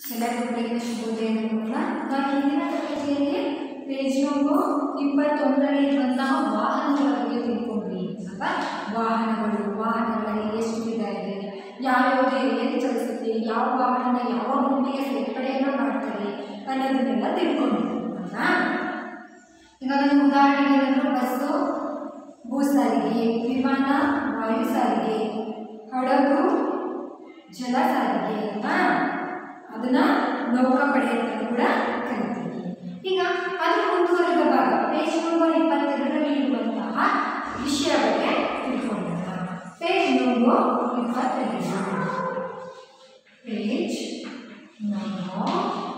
ಎಲ್ಲರಿಗೂ ಬೆಳಗಿನ ಶುಭೋದಯ ಕೂಡ ನಾವು ಹಿಂದಿನ ತರಗತಿಯಲ್ಲಿ ಪೇಜ್ ನಂಬರ್ ಇಪ್ಪತ್ತೊಂದರಲ್ಲಿ ಇರುವಂತಹ ವಾಹನಗಳ ಬಗ್ಗೆ ತಿಳ್ಕೊಂಡ್ವಿ ಅಲ್ವಾ ವಾಹನಗಳು ವಾಹನಗಳಲ್ಲಿ ಎಷ್ಟು ವಿಧ ಇದೆ ಯಾವ್ಯಾವುದು ಎಲ್ಲೆಲ್ಲಿ ಚಲಿಸುತ್ತೆ ಯಾವ ವಾಹನ ಯಾವ ಗುಂಪಿಗೆ ಸೇರ್ಪಡೆಯನ್ನು ಮಾಡ್ತಾರೆ ಅನ್ನೋದನ್ನೆಲ್ಲ ತಿಳ್ಕೊಂಡ್ವಿ ಅಲ್ವಾ ಈಗ ನಾನು ಉದಾಹರಣೆಗೆ ಏನಾದರೂ ಬಸ್ಸು ಭೂ ಸಾರಿಗೆ ವಿಮಾನ ವಾಯು ಸಾರಿಗೆ ಹಡಗು ಜಲ ಸಾರಿಗೆ ಅಲ್ವಾ ಅದನ್ನ ನೌಕಾಪಡೆ ಅಂತ ಕೂಡ ಕರಿತೀವಿ ಈಗ ಅದು ಮುಂದುವರೆದ ಭಾಗ ಪೇಜ್ ನಂಬರ್ ಇಪ್ಪತ್ತೆರಡರಲ್ಲಿ ಇರುವಂತಹ ವಿಷಯ ಬಗ್ಗೆ ತಿಳ್ಕೊಳ್ಳೋಣ ಪೇಜ್ ನಂಬರ್ ಇಪ್ಪತ್ತೆರಡು ಪೇಜ್ ನಂಬರ್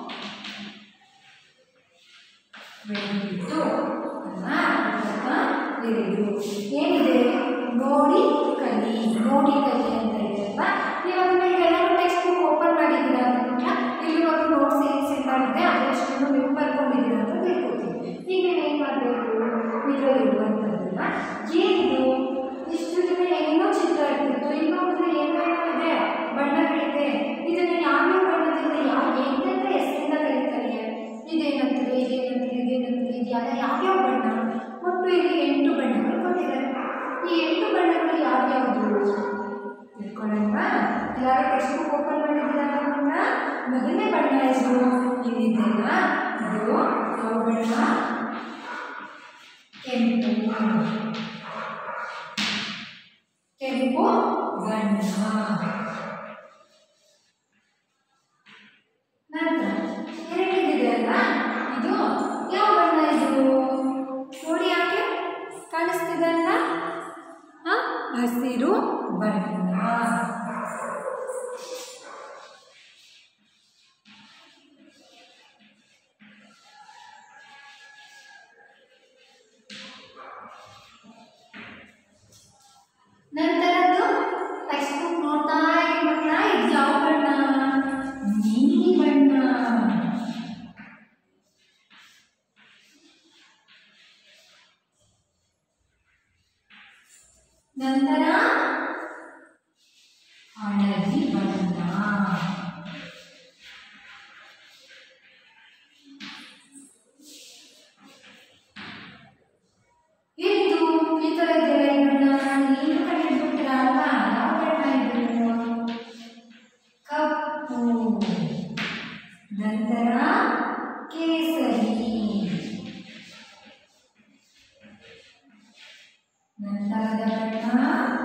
ಬೆಳೆಯಿತು ಅಲ್ವಾ ಎರಡು ಏನಿದೆ ನೋಡಿ ಕಲಿ ನೋಡಿ ಕಲಿ ಅಂತ ಇದೆ ಅಲ್ವಾ ನೀವು ಅದನ್ನ ಎಲ್ಲ ಟೆಕ್ಸ್ಟ್ ಬುಕ್ ಓಪನ್ ಮಾಡಿದ್ದೀರಾ ಅಂತ ಕೂಡ ಇಲ್ಲಿವರೆಗೂ ನೋಟ್ಸ್ ಏನು ಸೆಂಡ್ ಮಾಡಿದೆ ಅದರಷ್ಟನ್ನು ನೀವು ಬರ್ಕೊಂಡಿದ್ದೀರಾ ಅಂತ ತಿಳ್ಕೊತೀವಿ ಈಗ ನೀವು ಏನು ಮಾಡಬೇಕು ಇದರಲ್ಲಿ ಇರುವಂಥದ್ದನ್ನ ಏನಿದು ಇಷ್ಟು ದಿನ ಏನೋ ಚಿತ್ರ ಇರ್ತಿತ್ತು ಈಗ ನೋಡಿದ್ರೆ ಏನೇನೋ ಇದೆ ಬಣ್ಣಗಳಿದೆ ಇದನ್ನು ಯಾವ್ಯಾವ ಬಣ್ಣದಿಂದ ಯಾವ ಎಂತೆಂಥ ಹೆಸರಿಂದ ಕರೀತಾರೆ ಇದೇನಂತಾರೆ ಇದೇನಂತಾರೆ ಇದೇನಂತಾರೆ ಇದೆಲ್ಲ ಯಾವ್ಯಾವ ಬಣ್ಣ ಒಟ್ಟು ಇಲ್ಲಿ ಎಂಟು ಬಣ್ಣಗಳು ಕೊಟ್ಟಿದ್ದಾರೆ ಈ ಎಂಟು ಬಣ್ಣಗಳು ಯಾವ್ಯಾವುದು ತಿಳ್ಕೊಳ್ಳೋಣ ಎಲ್ಲರೂ ಟೆಕ್ಸ್ಟ್ ಬುಕ್ ಓಪನ್ ಮಾಡಿದ್ದೀರಾ ಬಣ್ಣ ಮೊದಲನೇ ಬಣ್ಣ ಎಷ್ಟು ಇಲ್ಲಿದೆಯಲ್ಲ ಇದು ಯಾವ ಬಣ್ಣ ಕೆಂಪು ಕೆಂಪು ಬಣ್ಣ ನಂತರ ಎರಡನೇದಿದೆ ಅಲ್ವಾ ಇದು ಯಾವ ಬಣ್ಣ ಇದು ನೋಡಿ ಯಾಕೆ ಕಾಣಿಸ್ತಿದೆ ಅಲ್ವಾ ಹಾ ಹಸಿರು ಬಣ್ಣ ನಂತರದ್ದು ಟೆಕ್ಸ್ಟ್ ಬುಕ್ ನೋಡ್ತಾ ಇರಿ ಮಕ್ಕಳ ಇದು ಯಾವ ಬಣ್ಣ ನೀಲಿ ಬಣ್ಣ ನಂತರ ಹಳದಿ ಬಣ್ಣ ಇದು ಈ ಥರ ಇದೆಯಲ್ಲ ಈ ಬಣ್ಣ ನೀನು ಕಂಡಿಡ್ಬಿಟ್ಟಿರ ಅಲ್ವಾ ಯಾವ ಬಣ್ಣ ಇದು ಕಪ್ಪು ನಂತರ ಕೇಸರಿ ನಂತರದ ಬಣ್ಣ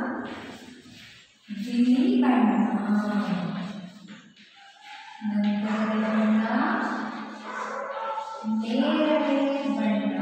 ಬಿಳಿ ಬಣ್ಣ ನಂತರದ ಬಣ್ಣ ನೇರಳೆ ಬಣ್ಣ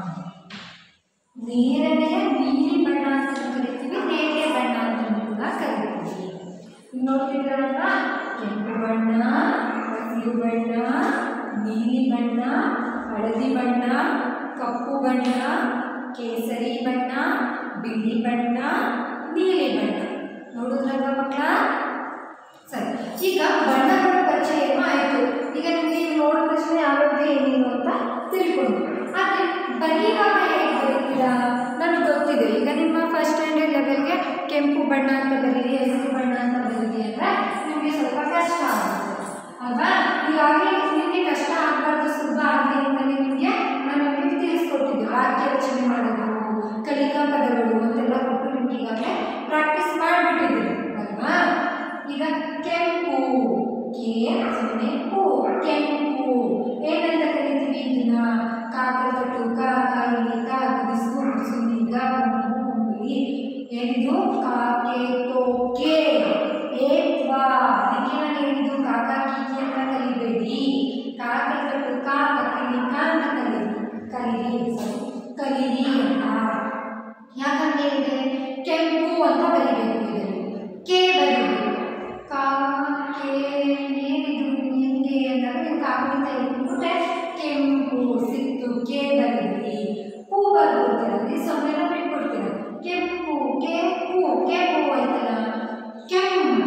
ನೇರನೆಯ ನೀಲಿ ಬಣ್ಣ ಅಂತ ಕರಿತೀವಿ ನೇರಳೆ ಬಣ್ಣ ಅಂತ ಕೂಡ ಕರಿತೀವಿ ಈಗ ನೋಡ್ತಿದ್ದೀರಲ್ವಾ ಕೆಂಪು ಬಣ್ಣ ಹಸಿರು ಬಣ್ಣ ನೀಲಿ ಬಣ್ಣ ಹಳದಿ ಬಣ್ಣ ಕಪ್ಪು ಬಣ್ಣ ಕೇಸರಿ ಬಣ್ಣ ಬಿಳಿ ಬಣ್ಣ ನೀಲಿ ಬಣ್ಣ ನೋಡಿದ್ರಲ್ವಾ ಮಕ್ಕಳ ಸರಿ ಈಗ ಬಣ್ಣಗಳ ಪರಿಚಯ ಏನೋ ಆಯಿತು ಈಗ ನಿಮಗೆ ಇಲ್ಲಿ ನೋಡಿದ ತಕ್ಷಣ ಯಾವ್ಯಾವ್ದು ಏನೇನು ಅಂತ ತಿಳ್ಕೊಂಡು ಆದರೆ ಬರೆಯುವಾಗ ಹೇಗೆ ಬರೀತೀರಾ ನನಗೆ ಗೊತ್ತಿದೆ ಈಗ ನಿಮ್ಮ ಫಸ್ಟ್ ಸ್ಟ್ಯಾಂಡರ್ಡ್ ಲೆವೆಲ್ಗೆ ಕೆಂಪು ಬಣ್ಣ ಅಂತ ಬರೀರಿ ಹಸಿರು ಬಣ್ಣ ಅಂತ ಬರೀರಿ ಅಂದರೆ ನಿಮಗೆ ಸ್ವಲ್ಪ ಕಷ್ಟ ಆಗುತ್ತೆ ಅಲ್ವಾ ಈಗಾಗಲೇ ನಿಮಗೆ ಕಷ್ಟ ಆಗಬಾರ್ದು ಸುಲಭ ಆಗಲಿ ಅಂತಲೇ ನಿಮಗೆ ನಾನು ನಿಮಗೆ ತಿಳಿಸ್ಕೊಟ್ಟಿದ್ದೆ ವಾಕ್ಯ ರಚನೆ ಮಾಡೋದು ಕಲಿಕಾ ಪದಗಳು ಅಂತೆಲ್ಲ ಕೊಟ್ಟು ನಿಮ್ಗೆ ಈಗಾಗಲೇ ಪ್ರಾಕ್ಟೀಸ್ ಮಾಡಿಬಿಟ್ಟಿದ್ದೀರಿ ಅಲ್ವಾ ಈಗ ಕೆಂಪು ಕೆ ಸೊನ್ನೆ ಪು ಕೆಂಪು ಏನಂತ ಕರಿತೀವಿ ಇದನ್ನ ಕಾಕಲ್ಪಟ್ಟು ಕಾ ಕಾಯಿ ಕಾ ಗುಡಿಸು ಗುಡಿಸುನಿ ಗ ಕುಂಬಳಿ ಏನಿದು ಕಾಕೆ ತೋಕೆ ಏತ್ವಾ ಅದಕ್ಕೆ ನಾನು ಹೇಳಿದ್ದು ಕಾಕ ಕೀಕಿ ಅಂತ ಕಲಿಬೇಡಿ ಕಾಕಲ್ಪಟ್ಟು ಕಾ ಕಲಿ ಕಾ ಅಂತ ಕಲಿ ಕಲೀರಿ sorry, ಕಲೀರಿ ಅಂತ ಯಾಕಂದ್ರೆ ಇದೆ ಕೆಂಪು ಅಂತ ಬರಿಬೇಕು ಇದರಲ್ಲಿ ಕೆ ಬರಿಬೇಕು ಕಾ ಕೆ ಏನಿದು ನಿಂಗೆ ಅಂದಾಗ ನೀವು ಕಾಗುಣಿತ ಇಟ್ಬಿಟ್ರೆ ಕೆಂಪು ಸಿಕ್ತು ಕೆ ಬರೀರಿ ಹೂ ಬರ್ಬಿಡ್ತೀರ ಸೊನ್ನೆನ ಬಿಟ್ಬಿಡ್ತೀರ ಕೆಂಪು ಕೆಂಪು ಕೆಂಪು ಆಯ್ತಲ್ಲ ಕೆಂಪು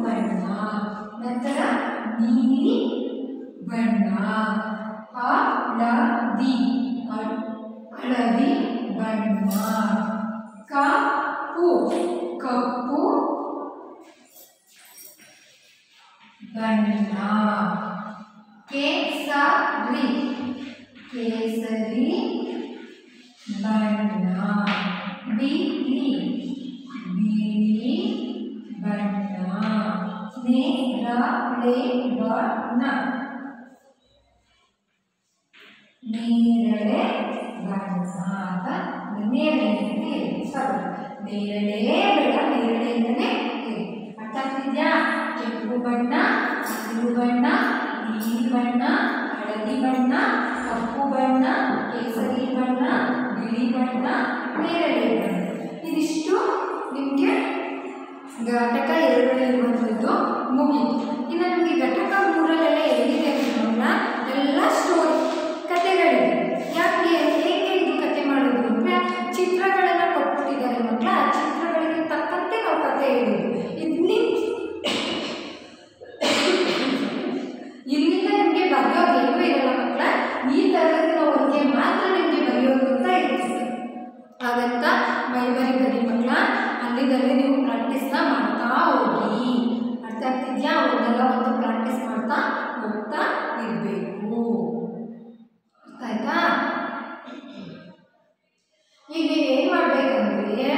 ಬಣ್ಣ ನಂತರ ನೀಲಿ ಬಣ್ಣ ಹಳದಿ ಹಳ್- ಹಳದಿ ಬಣ್ಣ ಕಪ್ಪು ಕಪ್ಪು ಬಣ್ಣ ಕೇಸರಿ ಕೇಸರಿ ಬಣ್ಣ ಬಿಳಿ ಬಿಳಿ ಬಣ್ಣ ನೇರಳೆ ಬಣ್ಣ ನೇರಳೆ ಬಣ್ಣ ಅಥವಾ ನೇರಳೆ ಅಂತ ಹೇಳಿ ಸಾಕು ನೇರಳೆ ಬೇಡ ನೇರಳೆ ಅಂತಲೇ ಹೇಳಿ ಅರ್ಥ ಆಗ್ತಿದ್ಯಾ ಕೆಂಪು ಬಣ್ಣ ಹಸಿರು ಬಣ್ಣ ನೀಲಿ ಬಣ್ಣ ಹಳದಿ ಬಣ್ಣ ಕಪ್ಪು ಬಣ್ಣ ಕೇಸರಿ ಬಣ್ಣ ಬಿಳಿ ಬಣ್ಣ ನೇರಳೆ ಬಣ್ಣ ಇದಿಷ್ಟು ನಿಮಗೆ ಘಟಕ ಎರಡರಲ್ಲಿರುವಂಥದ್ದು ಮುಗೀತು ಇನ್ನು ನಿಮಗೆ ಘಟಕ ಮೂರಲ್ಲೆಲ್ಲ ಏನಿದೆ ಅನ್ನೋದನ್ನ ಎಲ್ಲ ಸ್ಟೋರಿ ಕಥೆಗಳಿದೆ ಯಾಕೆ ಹೇಗೆ ಇದು ಕತೆ ಮಾಡೋದು ಅಂದರೆ ಚಿತ್ರಗಳನ್ನು ಕೊಟ್ಬಿಟ್ಟಿದ್ದಾರೆ ಮಕ್ಕಳ ಆ ಚಿತ್ರಗಳಿಗೆ ತಕ್ಕಂತೆ ನಾವು ಕತೆ ಹೇಳೋದು ಇಲ್ಲಿ ಇಲ್ಲಿಂದ ನಿಮಗೆ ಬರೆಯೋದು ಏನೂ ಇರಲ್ಲ ಮಕ್ಕಳ ಈ ತರಗತಿನವರೆಗೆ ಮಾತ್ರ ನಿಮಗೆ ಬರೆಯೋದು ಅಂತ ಇರ್ತದೆ ಹಾಗಂತ ಮೈಬರಿ ಬನ್ನಿ ಮಕ್ಕಳ ಅಲ್ಲಿದಲ್ಲಿ ನೀವು ಪ್ರಾಕ್ಟೀಸ್ನ ಮಾಡ್ತಾ ಹೋಗಿ ಅರ್ಥ ಆಗ್ತಿದ್ಯಾ ಒಂದಲ್ಲ ಒಂದು ಪ್ರಾಕ್ಟೀಸ್ ಮಾಡ್ತಾ ಹೋಗ್ತಾ ಇರಬೇಕು ಅರ್ಥ ಆಯ್ತಾ ಈಗ ನೀವೇನು ಮಾಡಬೇಕಂದ್ರೆ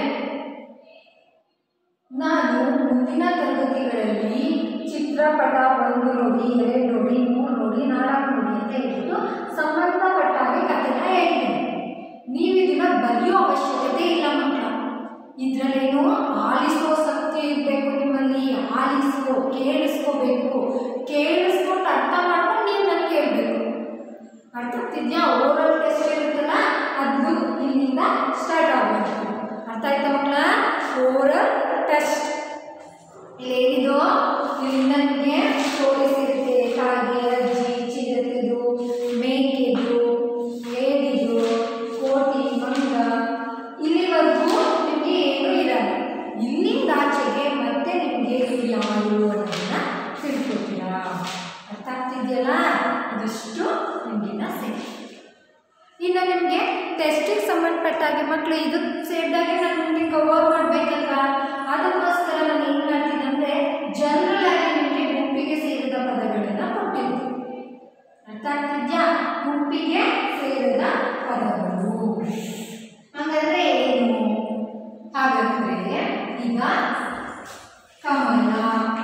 ನಾನು ಮುಂದಿನ ತರಗತಿಗಳಲ್ಲಿ ಚಿತ್ರಪಟ ಒಂದು ನೋಡಿ ಎರಡು ನೋಡಿ ಮೂರು ನೋಡಿ ನಾಲ್ಕು ನೋಡಿ ಅಂತ ಹೇಳ್ಬಿಟ್ಟು ಸಂಬಂಧಪಟ್ಟ ಹಾಗೆ ಕಥೆನ ಹೇಳ್ತೀನಿ ನೀವು ಇದನ್ನ ಬರೆಯೋ ಅವಶ್ಯಕತೆ ಇಲ್ಲ ಮಕ್ಕಳ ಇದರಲ್ಲೇನು ಆಲಿಸೋ ಶಕ್ತಿ ಇರಬೇಕು ನಿಮ್ಮಲ್ಲಿ ಆಲಿಸ್ಕೋ ಕೇಳಿಸ್ಕೋಬೇಕು ಕೇಳಿಸ್ಕೊಂಡು ಅರ್ಥ ಮಾಡ್ಕೊಂಡು ನೀವು ನನಗೆ ಕೇಳಬೇಕು ಅರ್ಥ ಆಗ್ತಿದ್ಯಾ ಓರಲ್ ಟೆಸ್ಟ್ ಇರುತ್ತಲ್ಲ ಅದು ಇಲ್ಲಿಂದ ಸ್ಟಾರ್ಟ್ ಆಗಬೇಕು ಅರ್ಥ ಆಯ್ತಾ ಮಕ್ಕಳ ಓರಲ್ ಟೆಸ್ಟ್ ಇಲ್ಲೇನಿದು ಇಲ್ಲಿಂದ ನಿಮಗೆ ಸ್ಟೋರೀಸ್ ಇರುತ್ತೆ ಕಾಗೆ ಅಜ್ಜಿ ಚಿರತೆದು ಮೇಕೆದು ಏಡಿದು ಕೋಟಿ ಮಂಗ ಇಲ್ಲಿವರೆಗೂ ನಿಮಗೆ ಏನೂ ಇರಲ್ಲ ಇಲ್ಲಿಂದ ಆಚೆಗೆ ಮತ್ತೆ ನಿಮಗೆ ಇವು ಯಾರು ಅನ್ನೋದನ್ನ ತಿಳ್ಕೊತೀರಾ ಅರ್ಥ ಆಗ್ತಿದೆಯಲ್ಲ ಇದಿಷ್ಟು ನಿಮಗಿನ್ನ ಸರಿ ಇನ್ನು ನಿಮಗೆ ಟೆಸ್ಟಿಗೆ ಸಂಬಂಧಪಟ್ಟ ಹಾಗೆ ಮಕ್ಕಳು ಇದು ಸೇರಿದಾಗೆ ನಾನು ನಿಮಗೆ ಕವರ್ ಮಾಡಬೇಕಲ್ವಾ ಅದಕ್ಕೋಸ್ಕರ ನಾನು ಏನು ಮಾಡ್ತೀನಿ ಅಂದರೆ ಜನರಲ್ ಆಗಿ ನಿಮಗೆ ಗುಂಪಿಗೆ ಸೇರಿದ ಪದಗಳನ್ನು ಕೊಟ್ಟಿರ್ತೀನಿ ಅರ್ಥ ಆಗ್ತಿದ್ಯಾ ಗುಂಪಿಗೆ ಸೇರಿದ ಪದಗಳು ಹಾಗಾದ್ರೆ ಏನು ಹಾಗಾದ್ರೆ ಈಗ ಕಮಲ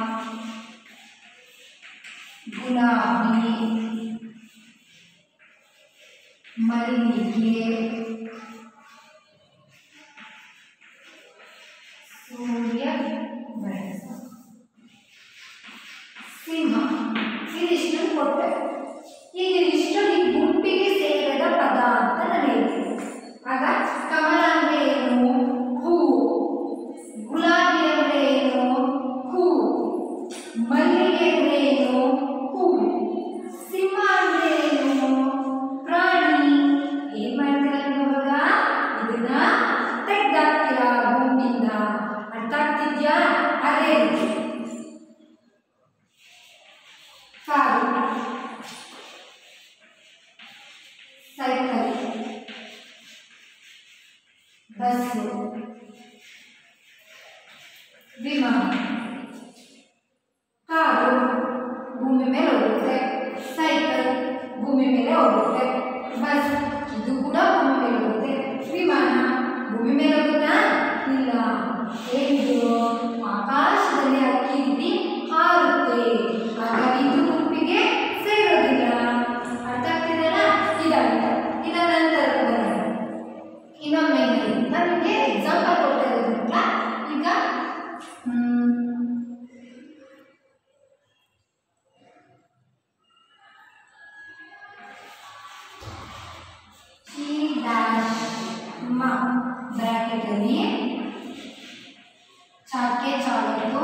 ಗುಲಾಬಿ ಮಲ್ಲಿಗೆ ಸೂರ್ಯ ಬೆಳಸ ಸಿಂಹ ಇದಿಷ್ಟು ಕೊಟ್ಟೆ ಈಗ ಇದಿಷ್ಟು ನಿಮ್ಮ ಗುಂಪಿಗೆ ಸೇರದ ಪದ ಅಂತ ನಾನು ಹೇಳ್ತೀನಿ ಆಗ ಕಮಲ ಅಂದ್ರೆ ಏನು ಹೂವು ಗುಲಾಬಿ ಅಂದ್ರೆ ಏನು ಹೂವು ಮಲ್ಲಿಗೆ ಅಂದ್ರೆ ಏನು ಹೂವು ಸಿಂಹ ಅಂದ್ರೆ ಏನು ಪ್ರಾಣಿ ಏನ್ ಮಾಡ್ತೀರಾ ನೀವು ಇವಾಗ ಇದನ್ನ ತೆಗ್ದಾಕ್ತೀರಾ ಗುಂಪಿಂದ ಅರ್ಥ ಆಗ್ತಿದ್ಯಾ ಅದೇ ರೀತಿ ಕಾರು ಸೈಕಲ್ ಬಸ್ಸು ವಿಮಾನ ಕಾರು ಭೂಮಿ ಮೇಲೆ ಹೋಗುತ್ತೆ ಸೈಕಲ್ ಭೂಮಿ ಮೇಲೆ ಹೋಗುತ್ತೆ ಬಸ್ ಇದು ಕೂಡ ಭೂಮಿ ಮೇಲೆ ಹೋಗುತ್ತೆ ವಿಮಾನ ಭೂಮಿ ಮೇಲೆ ಹೋಗುತ್ತಾ ಇಲ್ಲ ಏನಿದು ಆಕಾಶದಲ್ಲಿ ಅಕ್ಕಿ ರೀತಿ ಹಾರುತ್ತೆ ಹಾಗಾಗಿ ಇದು ಗುಂಪಿಗೆ ಸೇರೋದಿಲ್ಲ ಅರ್ಥ ಆಗ್ತಿದೆಯಲ್ಲ ಇದಾಯ್ತು ಇದ ನಂತರ ಬರೋಣ. ಇನ್ನೊಮ್ಮೆ ಏನಿದೆ ನಾನು ನಿಮಗೆ ಎಕ್ಸಾಂಪಲ್ ಕೊಟ್ಟಿರೋದ್ರಿಂದ ಈಗ ಮ್, ಸಿ ಡ್ಯಾಶ್ ಮ ಬ್ರಾಕೆಟಲ್ಲಿ ಚಾಕೆ ಚಾಲದ್ದು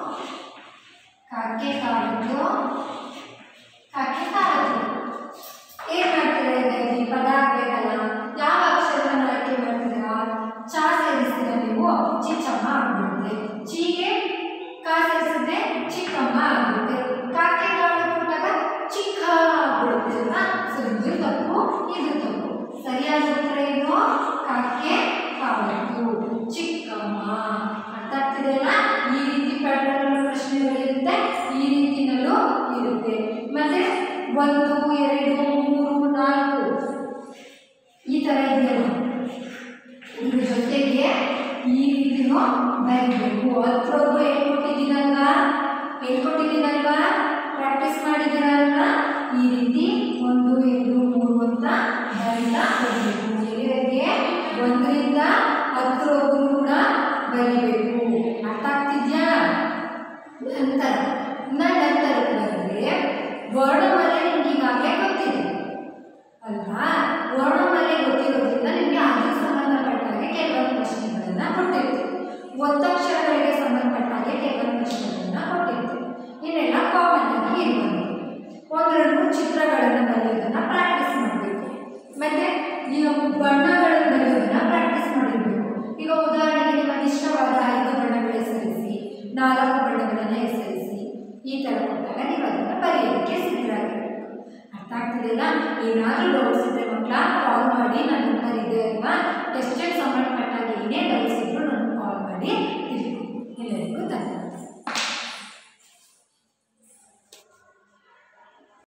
ಕಾಕೆ ಕಾಲದ್ದು ಕಾಕೆ ಕಾಲದ್ದು ಏನ್ ಮಾಡ್ತೀರಾ ಇದರಲ್ಲಿ ಪದ ಆಗ್ಬೇಕಲ್ಲ ಯಾವ ಅಕ್ಷರವನ್ನು ಆಯ್ಕೆ ಮಾಡ್ತೀರಾ ಚಾ ಸೇರಿಸಿದ್ರೆ ನೀವು ಚಿಚ್ಚಮ್ಮ ಆಗ್ಬಿಡುತ್ತೆ ಚೀಗೆ ಕಾ ಸೇರಿಸಿದ್ರೆ ಚಿಕ್ಕಮ್ಮ ಆಗುತ್ತೆ ಕಾಕೆ ಕಾಳು ಕೊಟ್ಟಾಗ ಚಿಕ್ಕ ಆಗ್ಬಿಡುತ್ತೆ ಅಲ್ವಾ ಸೊ ಇದು ತಪ್ಪು ಇದು ತಪ್ಪು ಸರಿಯಾದ ಉತ್ತರ ಏನು ಕಾಕೆ ಕಾವತ್ತು ಚಿಕ್ಕಮ್ಮ ಅರ್ಥ ಆಗ್ತಿದೆಯಲ್ಲ ಈ ರೀತಿ ಪ್ಯಾಟರ್ನ್ ಪ್ರಶ್ನೆಗಳಿರುತ್ತೆ ಈ ರೀತಿನಲ್ಲೂ ಇರುತ್ತೆ ಮತ್ತೆ ಒಂದು ಎರಡು ಮೂರು ನಾಲ್ಕು ಈ ಥರ ಇದೆಯಲ್ಲ ಇದ್ರ ಜೊತೆಗೆ ಈ ರೀತಿನೂ ಬರೀಬೇಕು ಹತ್ರವರೆಗೂ ಹೇಳ್ಕೊಟ್ಟಿದ್ದೀನಲ್ವಾ ಹೇಳ್ಕೊಟ್ಟಿದ್ದೀನಲ್ವಾ ಪ್ರಾಕ್ಟೀಸ್ ಮಾಡಿದ್ದೀರಲ್ವಾ ಈ ರೀತಿ ಒಂದು ಎರಡು ಮೂರು ಅಂತ ಬರೀತಾ ಹೋಗಬೇಕು ಎಲ್ಲಿವರೆಗೆ ಒಂದರಿಂದ ಹತ್ತರವರೆಗೂ ಕೂಡ ಬರಿಬೇಕು ಅರ್ಥ ಆಗ್ತಿದ್ಯಾ ನಂತರ ಇನ್ನ ನಂತರಕ್ಕೆ ಬಂದರೆ ವರ್ಣಮಾಲೆ ನಿಮ್ಗೆ ಈಗಾಗಲೇ ಗೊತ್ತಿದೆ ಅಲ್ವಾ ವರ್ಣಮಾಲೆ ಗೊತ್ತಿರೋದ್ರಿಂದ ನಿಮಗೆ ಅದಕ್ಕೆ ಸಂಬಂಧಪಟ್ಟ ಹಾಗೆ ಕೆಲವೊಂದು ಪ್ರಶ್ನೆಗಳನ್ನು ಕೊಟ್ಟಿರ್ತೀವಿ ಒತ್ತಕ್ಷರಗಳಿಗೆ ಸಂಬಂಧಪಟ್ಟ ಹಾಗೆ ಕೆಲವೊಂದು ಪ್ರಶ್ನೆಗಳನ್ನು ಕೊಟ್ಟಿರ್ತೀವಿ ಇನ್ನೆಲ್ಲ ಕಾಮನ್ ಆಗಿ ಇರುವಂಥದ್ದು ಒಂದೆರಡು ಚಿತ್ರಗಳನ್ನು ಬರೆಯೋದನ್ನ ಪ್ರಾಕ್ಟೀಸ್ ಮಾಡಬೇಕು ಮತ್ತೆ ಈಗ ಬಣ್ಣಗಳನ್ನು ಬರೆಯೋದನ್ನ ಪ್ರಾಕ್ಟೀಸ್ ಮಾಡಿರ್ಬೇಕು ಈಗ ಉದಾಹರಣೆಗೆ ನಿಮಗೆ ಇಷ್ಟವಾದ ಐದು ಬಣ್ಣಗಳ ಹೆಸರಿಸಿ ನಾಲ್ಕು ಬಣ್ಣಗಳನ್ನು ಹೆಸರಿಸಿ ಈ ಥರ ಕೊಟ್ಟಾಗ ನೀವು ಅದನ್ನು ಬರೆಯೋದಕ್ಕೆ ಸಿದ್ಧರಾಗಿರ್ಬೇಕು ಅರ್ಥ ಆಗ್ತಿದೆಯಲ್ಲ ಏನಾದರೂ ಡೌಟ್ಸ್ ಇದ್ದರೆ ಮಕ್ಕಳ ಕಾಲ್ ಮಾಡಿ ನನ್ನ ನಂಬರ್ ಇದೆ ಅಲ್ವಾ ಟೆಸ್ಟೆಡ್ ಸಂಬಂಧಪಟ್ಟಾಗ ಏನೇ ಡೌಟ್ಸ್ ಇದ್ದರೂ ನನಗೆ ಕಾಲ್ ಮಾಡಿ